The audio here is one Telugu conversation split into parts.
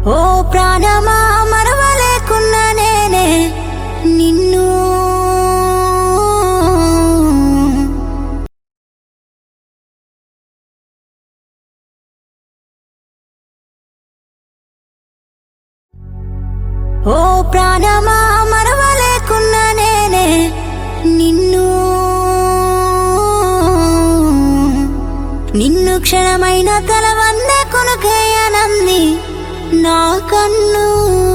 ఓ ప్రాణమా మరవలేకున్నా నేనే నిన్ను ఓ ప్రాణమా మరవలేకున్నా నేనే నిన్ను నిన్ను క్షణమైన కలవన్నే కొనుకేయనంది నా కన్ను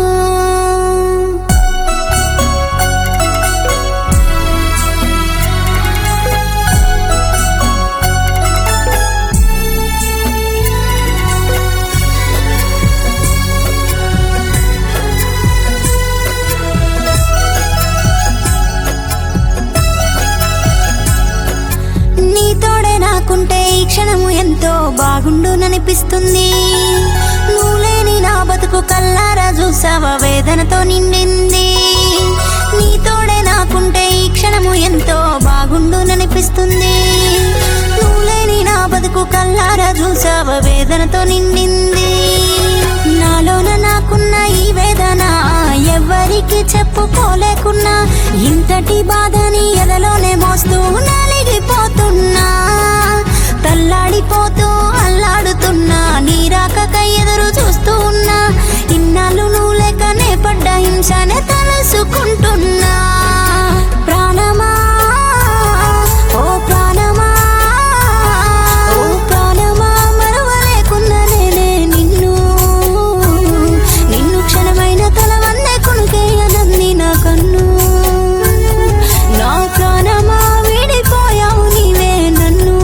నీతోడే నాకుంటే ఈ క్షణము ఎంతో బాగుండుననిపిస్తుంది నువ్వు లేని నా బతుకు కల్లారా చూసావా వేదనతో నిండింది నీతోడే నాకుంటే ఈ క్షణము ఎంతో బాగుండుననిపిస్తుంది నువ్వు లేని నా బతుకు కల్లారా చూసావా వేదనతో నిండింది నాలోన నాకున్న ఈ వేదన ఎవ్వరికి చెప్పుకోలేకున్నా ఇంతటి బాధని ఎదలోనే మోస్తూ నలిగిపోతున్నా తల్లాడిపోతూ అల్లాడుతున్నా నీ రాకకై ఎదురు చూస్తూ ఉన్నా ఇన్నాళ్ళు నువ్వు లేకనే పడ్డ హింసనే తలుసుకుంటున్నా ప్రాణమా ఓ ప్రాణమా ఓ ప్రాణమా మరవలేకున్నా నేనే నిన్ను నిన్ను క్షణమైన తలవన్నే కొనుకేయనంది నా కన్ను నా ప్రాణమా వీడిపోయావు నీవే నన్ను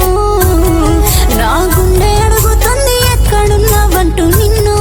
నా గుండె అడుగుతుంది ఎక్కడున్నావంటూ నిన్ను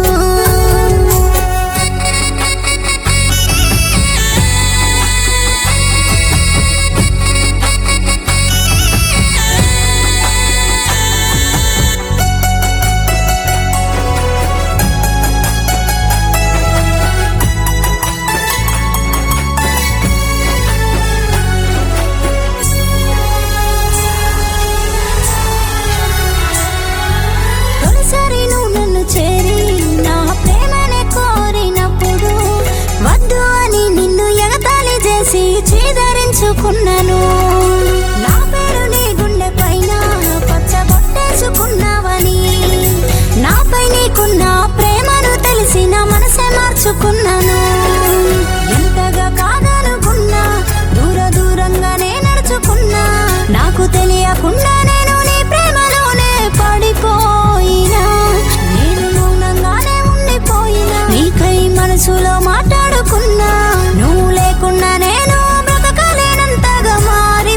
తొలిసారి నువ్వు నన్ను చేరి నా ప్రేమనే కోరినప్పుడు వద్దు అని నిన్ను ఎగతాళి చేసి చీదరించుకున్నాను నా పేరు నీ గుండె పైన పచ్చబొట్టేసుకున్నావని నాపై నీకున్న ప్రేమను తెలిసి నా మనసే మార్చుకున్నాను ఎంతగా కాదనుకున్నా దూర దూరంగానే నడుచుకున్నా నాకు తెలియకుండా నేను నీ ప్రేమలోనే పడిపోయినా నేను మౌనంగానే ఉండిపోయినా నీకై మనసులో మాట్లాడుకున్నా నువ్వు లేకుండా నేను బ్రతకలేనంతగా మారి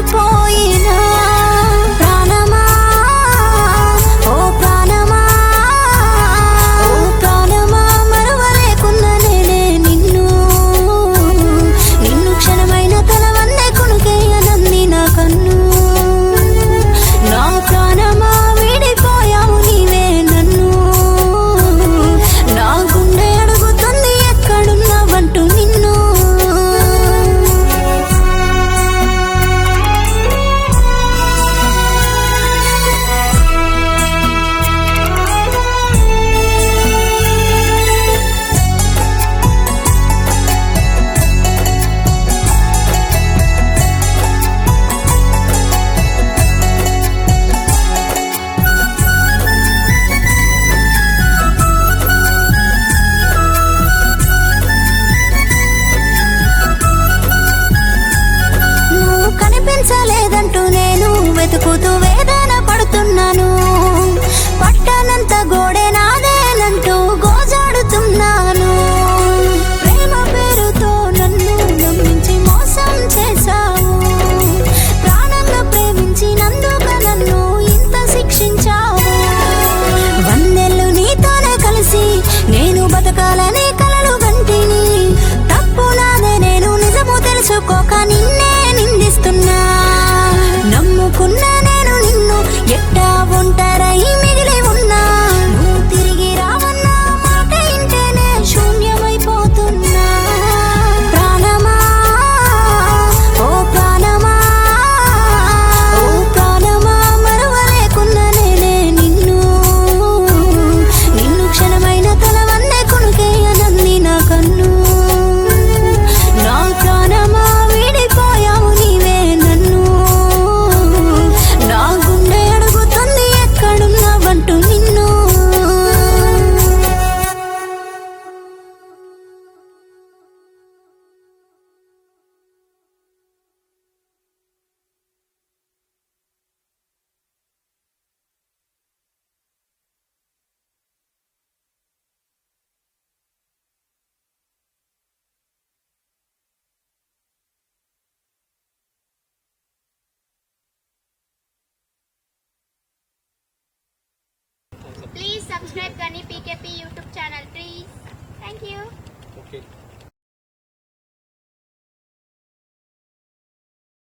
Please subscribe Gani PKP YouTube channel, please. Thank you. Okay